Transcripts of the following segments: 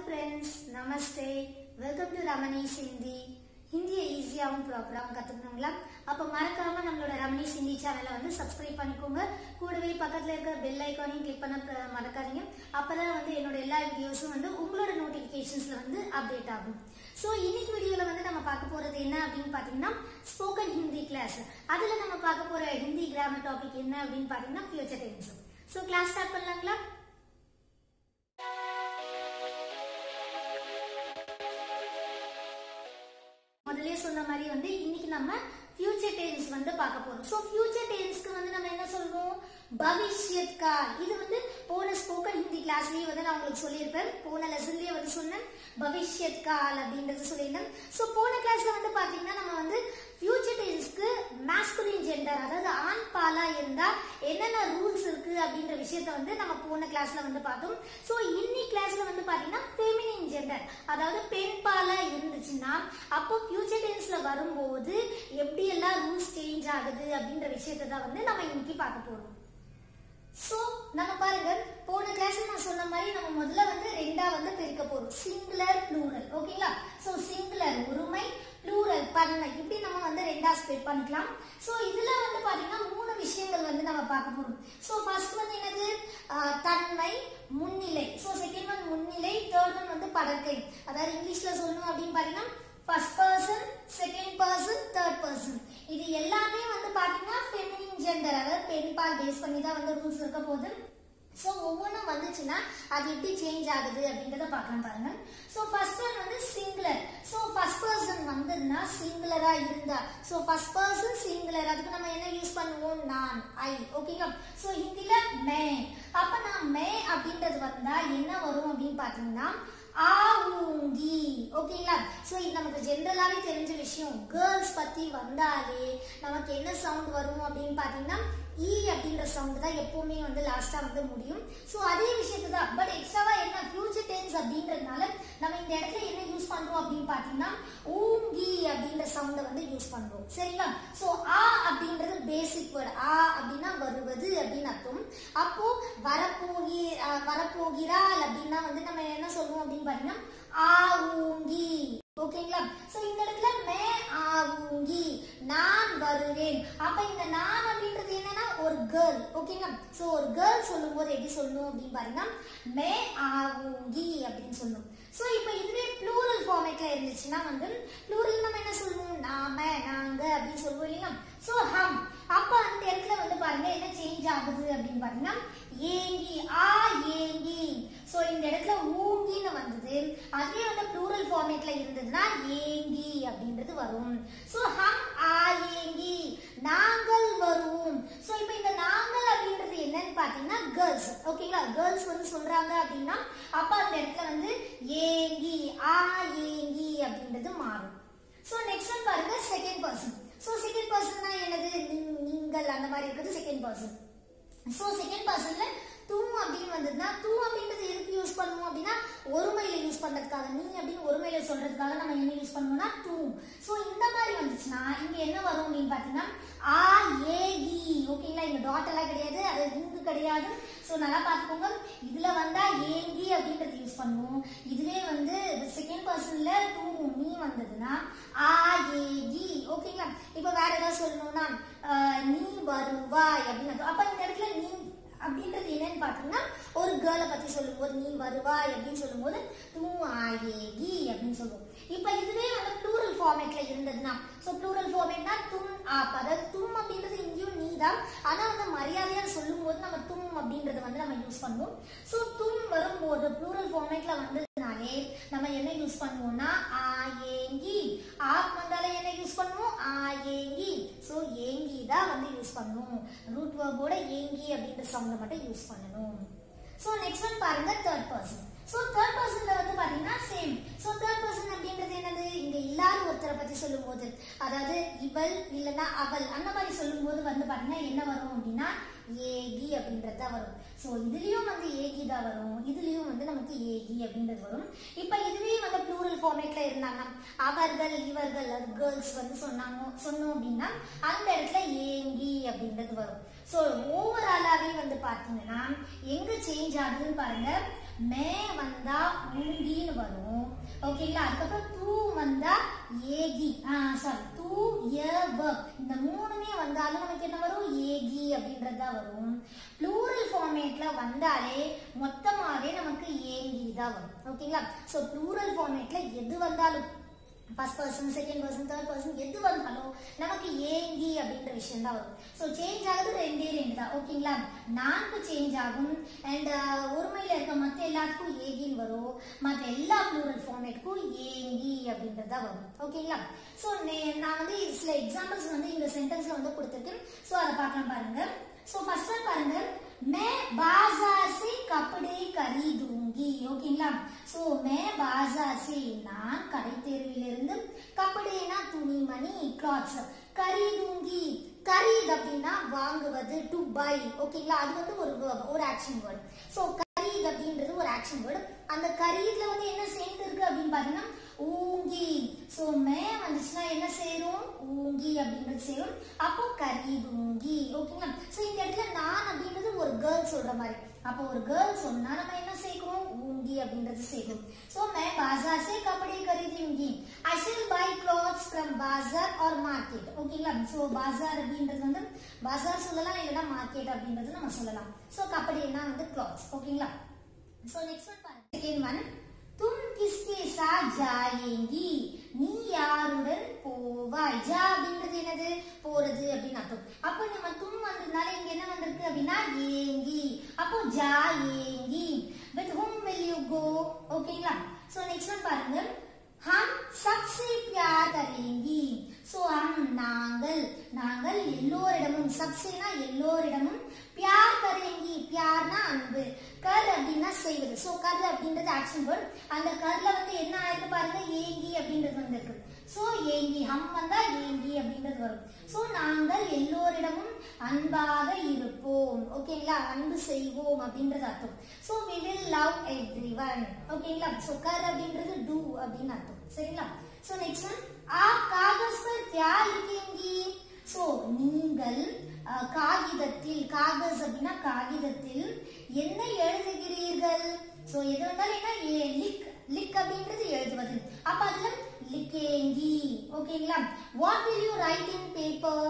Friends நமஸ்தே welcome to Ramani's Hindi ஹிந்தியை ஈஸியாகவும் ப்ராப்பராகவும் கற்றுக்கணுங்களா அப்போ மறக்காம நம்மளோட ரமணீஸ் ஹிந்தி சேனலை வந்து சப்ஸ்கிரைப் பண்ணிக்கோங்க கூடவே பக்கத்தில் இருக்க பெல் ஐக்கானையும் கிளிக் பண்ண ப- மறக்காதீங்க அப்பதான் வந்து என்னோட எல்லா வீடியோஸும் வந்து உங்களோட நோட்டிஃபிகேஷன்ஸில் வந்து அப்டேட் ஆகும் ஸோ இன்னைக்கு வீடியோவில் வந்து நம்ம பார்க்க போகிறது என்ன அப்படின்னு பார்த்தீங்கன்னா ஸ்போக்கன் ஹிந்தி கிளாஸ் அதில் நம்ம பார்க்க போகிற ஹிந்தி கிராமர் டாபிக் என்ன அப்படின்னு பார்த்தீங்கன்னா future tense so class start பண்ணலாங்களா முதல்லயே சொன்ன மாதிரி வந்து இன்னைக்கு நம்ம ஃபியூச்சர் டென்ஸ் வந்து பார்க்க போறோம் ஸோ ஃபியூச்சர் டென்ஸ்க்கு வந்து நம்ம என்ன சொல்லுவோம் பவிஷ்யத் கால் இது வந்து போன ஸ்போக்கன் ஹிந்தி கிளாஸ்லயே வந்து நான் உங்களுக்கு சொல்லியிருப்பேன் போன லெசன்லயே வந்து சொன்னேன் பவிஷ்யத் கால் அப்படின்றது சொல்லியிருந்தேன் ஸோ போன கிளாஸ்ல வந்து பாத்தீங்கன்னா நம்ம வந்து ஃபியூச்சர் டென்ஸ்க்கு மாஸ்குலின் ஜெண்டர் அதாவது ஆண் பாலா இருந்தா என்னென்ன ரூல்ஸ் இருக்கு அப்படின்ற விஷயத்த வந்து நம்ம போன கிளாஸ்ல வந்து பார்த்தோம் ஸோ இன்னி கிளாஸ்ல வந்து பாத்தீங்கன்னா ஃபெமினின் ஜெண்டர் அதாவது பெண் பாலா இருந்துச்சுன்னா அப்போ ஃபியூச்சர் டென்ஸ்ல வரும்போது எப்படி எல்லாம் ரூல்ஸ் சேஞ்ச் ஆகுது அப்படின்ற விஷயத்தை தான் வந்து நம்ம இன்னைக்கு பார்க்க போறோம் சோ நம்ம பாருங்க போன கிளாஸ்ல நான் சொன்ன மாதிரி நம்ம முதல்ல வந்து ரெண்டா வந்து பிரிக்க போறோம் சிங்குலர் ப்ளூரல் ஓகேங்களா சோ சிங்குலர் ஒருமை ப்ளூரல் பன்மை இப்படி நம்ம வந்து ரெண்டா ஸ்ப்ளிட் பண்ணிக்கலாம் சோ இதுல வந்து பாத்தீங்கன்னா மூணு விஷயங்கள் வந்து நம்ம பார்க்க போறோம் சோ ஃபர்ஸ்ட் வந்து என்னது ஆஹ், தன்மை முன்னிலை சோ செகண்ட் ஒன் முன்னிலை தேர்ட் ஒன் வந்து படர்க்கை அதாவது இங்கிலீஷ்ல சொல்லணும் அப்படின்னு பாத்தீங்கன்னா first person second person third person இது எல்லாமே வந்து பாத்தீங்கன்னா ஃபெமினின் ஜெண்டர் அதாவது பெண் பால் பேஸ் பண்ணி தான் வந்து ரூல்ஸ் இருக்க போகுது ஸோ ஒவ்வொன்றும் வந்துச்சுன்னா அது எப்படி சேஞ்ச் ஆகுது அப்படின்றத பார்க்கலாம் பாருங்க ஸோ ஃபர்ஸ்ட் ஒன் வந்து சிங்குலர் ஸோ ஃபர்ஸ்ட் பர்சன் வந்ததுன்னா சிங்குலரா இருந்தா ஸோ ஃபர்ஸ்ட் பர்சன் சிங்குலர் அதுக்கு நம்ம என்ன யூஸ் பண்ணுவோம் நான் ஐ ஓகேங்களா ஸோ ஹிந்தில மே அப்ப நான் மே அப்படின்றது வந்தா என்ன வரும் அப்படின்னு பார்த்தீங்கன்னா ஆவுங்கி ஓகேங்களா ஸோ இது நமக்கு ஜென்ரலாவே தெரிஞ்ச விஷயம் கேர்ள்ஸ் பத்தி வந்தாலே நமக்கு என்ன சவுண்ட் வரும் அப்படின்னு பார்த்தீங்கன்னா ஈ அப்படின்ற சவுண்ட் தான் எப்பவுமே வந்து லாஸ்டா வந்து முடியும் ஸோ அதே விஷயத்து தான் பட் எக்ஸ்ட்ராவா என்ன ஃபியூச்சர் டென்ஸ் அப்படின்றதுனால நம்ம இந்த இடத்துல என்ன யூஸ் பண்றோம் அப்படின்னு பார்த்தீங்கன்னா ஊங்கி அப்படின்ற சவுண்டை வந்து யூஸ் பண்றோம் சரிங்களா ஸோ ஆ அப்படின்றது பேசிக் வேர்டு ஆ அப்படின்னா வருவது அப்படின்னு அர்த்தம் அப்போ வரப்போகி அஹ், வரப்போகிறாள் அப்படின்னா வந்து நம்ம என்ன சொல்லுவோம் அப்படின்னு பார்த்தீங்கன்னா ஆவுங்கி ஓகேங்களா சோ இந்த இடத்துல மே ஆவுங்கி நான் வருவேன் அப்ப இந்த நான் அப்படின்றது என்னன்னா ஒரு கேர்ள் ஓகேங்களா சோ ஒரு கேர்ள் சொல்லும்போது எப்படி சொல்லணும் அப்படின்னு பாத்தீங்கன்னா மே ஆவுங்கி அப்படின்னு சொல்லணும் சோ இப்போ இதுவே ப்ளூரல் ஃபார்மேட்ல இருந்துச்சுன்னா வந்து ப்ளூரல் நம்ம என்ன சொல்லுவோம் நாம நாங்க அப்படின்னு சொல்லுவோம் இல்லைங்களா சோ ஹம் அப்ப அந்த இடத்துல வந்து பாருங்க என்ன சேஞ்ச் ஆகுது அப்படின்னு பாத்தீங்கன்னா ஏங்கி ஆ ஏங்கி சோ இந்த இடத்துல ஊங்கின்னு வந்தது அதே வந்து ப்ளூரல் ஃபார்மேட்ல இருந்ததுன்னா ஏங்கி அப்படின்றது வரும் சோ ஹம் ஆ ஏங்கி நாங்கள் வருவோம் சோ இப்போ இந்த நாங்கள் அப்படின்றது என்னன்னு பாத்தீங்கன்னா கேர்ள்ஸ் ஓகேங்களா கேர்ள்ஸ் வந்து சொல்றாங்க அப்படின்னா அப்ப அந்த இடத்துல வந்து ஏங்கி ஆ ஏங்கி அப்படின்றது மாறும் சோ நெக்ஸ்ட் ஒன் பாருங்க second person so second person தான் என்னது நீ- நீங்கள் அந்த மாதிரி இருக்கிறது செகண்ட் பர்சன் சோ செகண்ட் பர்சன்ல தூ அப்படின்னு வந்ததுன்னா தூ அப்படின்றது எதுக்கு யூஸ் பண்ணுவோம் அப்படின்னா ஒருமையில யூஸ் பண்றதுக்காக நீ அப்படின்னு ஒருமையில சொல்றதுக்காக நம்ம என்ன யூஸ் பண்ணுவோம்னா தூ சோ இந்த மாதிரி வந்துச்சுன்னா இங்க என்ன வரும் அப்படின்னு பாத்தீங்கன்னா ஆ ஏ இ ஓகேங்களா இங்க டாட் எல்லாம் கிடையாது அது இங்கு கிடையாது சோ நல்லா பாத்துக்கோங்க இதுல வந்தா ஏங்கி அப்படின்றது யூஸ் பண்ணுவோம் இதுவே வந்து செகண்ட் பர்சன்ல டூ நீ வந்ததுன்னா ஆ ஏகி ஓகேங்களா இப்போ வேற ஏதாவது சொல்லணும்னா ஆஹ், நீ வருவாய் அப்படின்னு அர்த்தம். அப்ப இந்த இடத்துல நீ அப்படின்றது என்னன்னு பாத்தீங்கன்னா ஒரு கேர்ளை பத்தி சொல்லும்போது நீ வருவாய் அப்படின்னு சொல்லும்போது தூ ஆயேகி அப்படின்னு சொல்லுவோம் இப்ப இதுவே வந்து ப்ளூரல் ஃபார்மேட்ல இருந்ததுன்னா சோ ப்ளூரல் ஃபார்மேட்னா தும் ஆப் அதாவது தும் அப்படின்றது இங்கேயும் நீ தான் ஆனா வந்து மரியாதையா சொல்லும்போது நம்ம தும் அப்படின்றத வந்து நம்ம யூஸ் பண்ணுவோம் சோ தும் வரும்போது ப்ளூரல் ஃபார்மேட்ல வந்ததுனாலே நம்ம என்ன யூஸ் பண்ணுவோம்னா ஆயேங்கி ஆப் வந்தாலே என்ன யூஸ் பண்ணுவோம் ஆயேங்கி சோ ஏங்கி தான் வந்து யூஸ் பண்ணுவோம் ரூட் வேர்போட ஏங்கி அப்படின்ற சவுண்டை மட்டும் யூஸ் பண்ணணும் சோ நெக்ஸ்ட் ஒன் பாருங்க தேர்ட் பர்சன் சோ தேர்ட் பர்சன்ல வந்து பாத்தீங்கன்னா சேம் சோ தேர்ட் பர்சன் அப்படின்றது என்னது இங்க இல்லாத ஒருத்தரை பத்தி சொல்லும்போது அதாவது இவள் இல்லைன்னா அவள் அந்த மாதிரி சொல்லும்போது வந்து பாத்தீங்கன்னா என்ன வரும் அப்படின்னா ஏகி அப்படின்றது தான் வரும் சோ இதுலயும் வந்து ஏகி தான் வரும் இதுலயும் வந்து நமக்கு ஏகி அப்படின்றது வரும் இப்ப இதுவே வந்து ப்ளூரல் ஃபார்மேட்ல இருந்தாங்கன்னா அவர்கள் இவர்கள் அது கேர்ள்ஸ் வந்து சொன்னாங்க சொன்னோம் அப்படின்னா அந்த இடத்துல ஏங்கி அப்படின்றது வரும் சோ ஓவராலாவே வந்து பாத்தீங்கன்னா எங்க சேஞ்ச் ஆகுதுன்னு பாருங்க மே வந்தா ஊங்கின்னு வரும் ஓகேங்களா அதுக்கப்புறம் தூ வந்தா ஏகி சாரி தூ ய verb இந்த மூணுமே வந்தாலும் நமக்கு என்ன வரும் ஏகி அப்படின்றது தான் வரும் ப்ளூரல் ஃபார்மேட்ல வந்தாலே மொத்தமாவே நமக்கு ஏங்கி தான் வரும் ஓகேங்களா ஸோ ப்ளூரல் ஃபார்மேட்ல எது வந்தாலும் first person second person third person எது வந்தாலும் நமக்கு ஏங்கி அப்படின்ற விஷயம் தான் வரும் ஸோ சேஞ்ச் ஆகுது ரெண்டே ரெண்டு தான் ஓகேங்களா நான்கு சேஞ்ச் ஆகும் அண்ட் ஒருமையில் இருக்க மற்ற எல்லாத்துக்கும் ஏகின்னு வரும் மற்ற எல்லா ப்ளூரல் ஃபார்மேட்டுக்கும் ஏங்கி அப்படின்றது தான் வரும் ஓகேங்களா ஸோ நான் வந்து சில எக்ஸாம்பிள்ஸ் வந்து இந்த சென்டென்ஸ்ல வந்து கொடுத்துருக்கேன் ஸோ அதை பார்க்கலாம் பாருங்க ஸோ ஃபர்ஸ்ட் ஒன் பாருங்க मैं बाजार से कपड़े खरीदूंगी ஓகேங்களா சோ மே பாசார் சே நான் கடை தெருவிலிருந்து கப்படேனா துணிமணி கிளாத்ஸ் கரீதுங்கி கரீத் அப்படின்னா வாங்குவது டு பை ஓகேங்களா அது வந்து ஒரு verb, ஒரு ஆக்ஷன் வேர்டு சோ கரீத் அப்படின்றது ஒரு ஆக்ஷன் வேர்டு அந்த கரீத்ல வந்து என்ன சேர்ந்து இருக்கு அப்படின்னு பாத்தீங்கன்னா ஊங்கி சோ மே வந்துச்சுன்னா என்ன சேரும் ஊங்கி அப்படின்றது சேரும் அப்போ கரீதுங்கி ஓகேங்களா சோ இந்த இடத்துல நான் அப்படின்றது ஒரு கேர்ள் சொல்ற மாதிரி அப்போ ஒரு கேர்ள் சொன்னா நம்ம என்ன சேர்க்கிறோம் ஊங்கி அப்படின்றது சேர்க்கிறோம் சோ मैं बाजार से कपड़े खरीदूंगी I shall buy clothes from bazaar or market ஓகேங்களா சோ बाजार அப்படின்றது வந்து बाजार சொல்லலாம் இல்லனா மார்க்கெட் அப்படின்றது நம்ம சொல்லலாம் சோ கப்படினா வந்து clothes ஓகேங்களா சோ நெக்ஸ்ட் ஒன் பாருங்க செகண்ட் ஒன் तुम किसके साथ जाएंगी நீ யாருடன் போவாய் ஜா அப்படின்றது என்னது போறது அப்படின்னு அர்த்தம் அப்போ நம்ம தும் வந்ததுனால இங்க என்ன வந்திருக்கு அப்படின்னா ஏங்கி அப்போ ஜா ஏங்கி with whom will you go ஓகேங்களா சோ நெக்ஸ்ட் ஒன் பாருங்க हम सबसे प्यार करेंगी சோ हम நாங்கள் நாங்கள் எல்லோரிடமும் சப்சேனா எல்லோரிடமும் பியார் கரேங்கி பியார்னா அன்பு கர் அப்படின்னா செய்வது சோ கர் அப்படின்றது ஆக்ஷன் வேர்ட் அந்த கர்ல வந்து என்ன ஆயிருக்கு பாருங்க ஏங்கி அப்படின்றது வந்திருக்கு சோ ஏங்கி ஹம் வந்தா ஏங்கி அப்படின்றது வரும் சோ நாங்கள் எல்லோரிடமும் அன்பாக இருப்போம் ஓகேங்களா அன்பு செய்வோம் அப்படின்றது அர்த்தம் so we will love everyone ஓகேங்களா சோ கர் அப்படின்றது do அப்படின்னு அர்த்தம் சரிங்களா சோ நெக்ஸ்ட் ஒன் आप कागज पर क्या लिखेंगी சோ நீங்கள் அஹ், காகிதத்தில் காகஸ் அப்படின்னா காகிதத்தில் என்ன எழுதுகிறீர்கள் சோ எது வந்தாலும் என்ன ஏ- லிக் லிக் அப்படின்றது எழுதுவது அப்ப அதுல லிக்கேங்கி ஓகேங்களா what will you write in paper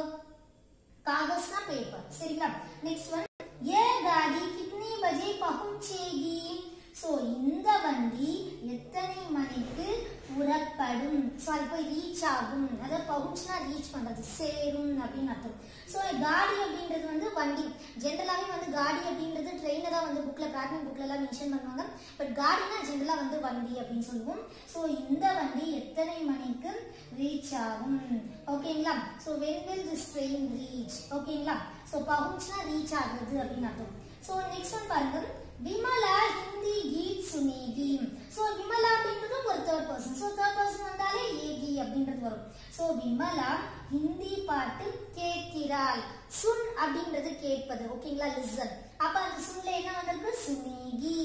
कागज ना पेपर சரிங்களா நெக்ஸ்ட் ஒன் ये गाड़ी कितने बजे पहुंचेगी சோ இந்த வண்டி எத்தனை மணிக்கு புறப்படும் சாரி போய் ரீச் ஆகும் அதாவது பவுன்ஸ்னா ரீச் பண்றது சேரும் அப்படின்னு அர்த்தம் சோ காடி அப்படின்றது வந்து வண்டி ஜென்ரலாவே வந்து காடி அப்படின்றது ட்ரெயினை தான் வந்து புக்ல பிராக்டின் புக்ல எல்லாம் மென்ஷன் பண்ணுவாங்க பட் காடினா ஜென்ரலா வந்து வண்டி அப்படின்னு சொல்லுவோம் சோ இந்த வண்டி எத்தனை மணிக்கு ரீச் ஆகும் ஓகேங்களா so when will this train reach ஓகேங்களா சோ பவுன்ஸ்னா ரீச் ஆகுது அப்படின்னு அர்த்தம் சோ நெக்ஸ்ட் ஒன் பாருங்க விமலா ஹிந்தி கீத் சுனேகி சோ விமலா அப்படின்றது ஒரு third person so third person வந்தாலே ஏகி அப்படின்றது வரும் சோ விமலா ஹிந்தி பாட்டு கேட்கிறாள் சுன் அப்படின்றது கேட்பது ஓகேங்களா லிசன் அப்ப அந்த சுன்ல என்ன வந்திருக்கு சுனேகி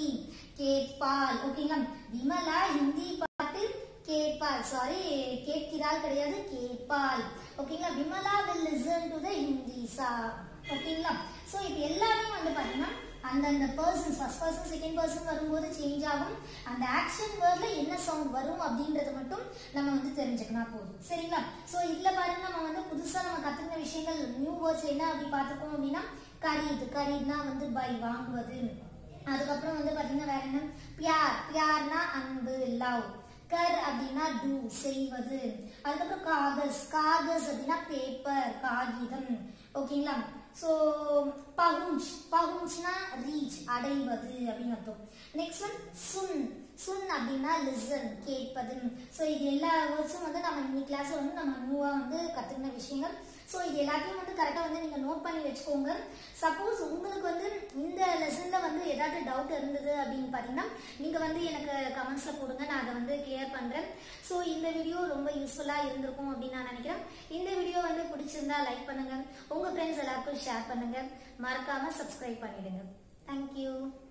கேட்பாள் ஓகேங்களா விமலா ஹிந்தி பாட்டு கேட்பாள் சாரி கேட்கிறாள் கிடையாது கேட்பாள் ஓகேங்களா Vimala will listen to the Hindi சா ஓகேங்களா சோ இது எல்லாமே வந்து பாத்தீங்கன்னா அந்தந்த persons first person second person வரும்போது சேஞ்ச் ஆகும் அந்த ஆக்ஷன் வேர்ட்ல என்ன சவுண்ட் வரும் அப்படின்றது மட்டும் நம்ம வந்து தெரிஞ்சுக்கினா போதும் சரிங்களா சோ இதுல பாருங்க நம்ம வந்து புதுசா நம்ம கத்துக்கின விஷயங்கள் நியூ வேர்ட்ஸ் என்ன அப்படி பார்த்துக்கோம் அப்படின்னா கரீத் கரீத்னா வந்து பை வாங்குவது அதுக்கப்புறம் வந்து பாத்தீங்கன்னா வேற என்ன பியார் பியார்னா அன்பு லவ் கர் அப்படின்னா டூ செய்வது அதுக்கப்புறம் காகஸ் காகஸ் அப்படின்னா பேப்பர் காகிதம் ஓகேங்களா ஸோ பவுஞ்ச் பவுஞ்ச்னா ரீச் அடைவது அப்படின்னு அர்த்தம் நெக்ஸ்ட் ஒன் சுன் சுன் அப்படின்னா லிசன் கேட்பது ஸோ இது எல்லா வேர்ட்ஸும் வந்து நம்ம இன்னைக்கு கிளாஸ்ல வந்து நம்ம நியூவா வந்து கத்துக்கின விஷயங்கள் ஸோ இது எல்லாத்தையும் வந்து கரெக்டாக வந்து நீங்கள் நோட் பண்ணி வச்சுக்கோங்க சப்போஸ் உங்களுக்கு வந்து இந்த லெசனில் வந்து ஏதாவது டவுட் இருந்தது அப்படின்னு பார்த்தீங்கன்னா நீங்கள் வந்து எனக்கு கமெண்ட்ஸில் போடுங்க நான் அதை வந்து கிளியர் பண்ணுறேன் ஸோ இந்த வீடியோ ரொம்ப யூஸ்ஃபுல்லாக இருந்திருக்கும் அப்படின்னு நான் நினைக்கிறேன் இந்த வீடியோ வந்து பிடிச்சிருந்தா லைக் பண்ணுங்க உங்கள் ஃப்ரெண்ட்ஸ் எல்லாருக்கும் ஷேர் பண்ணுங்க மறக்காம சப்ஸ்கிரைப் பண்ணிடுங்க தேங்க்யூ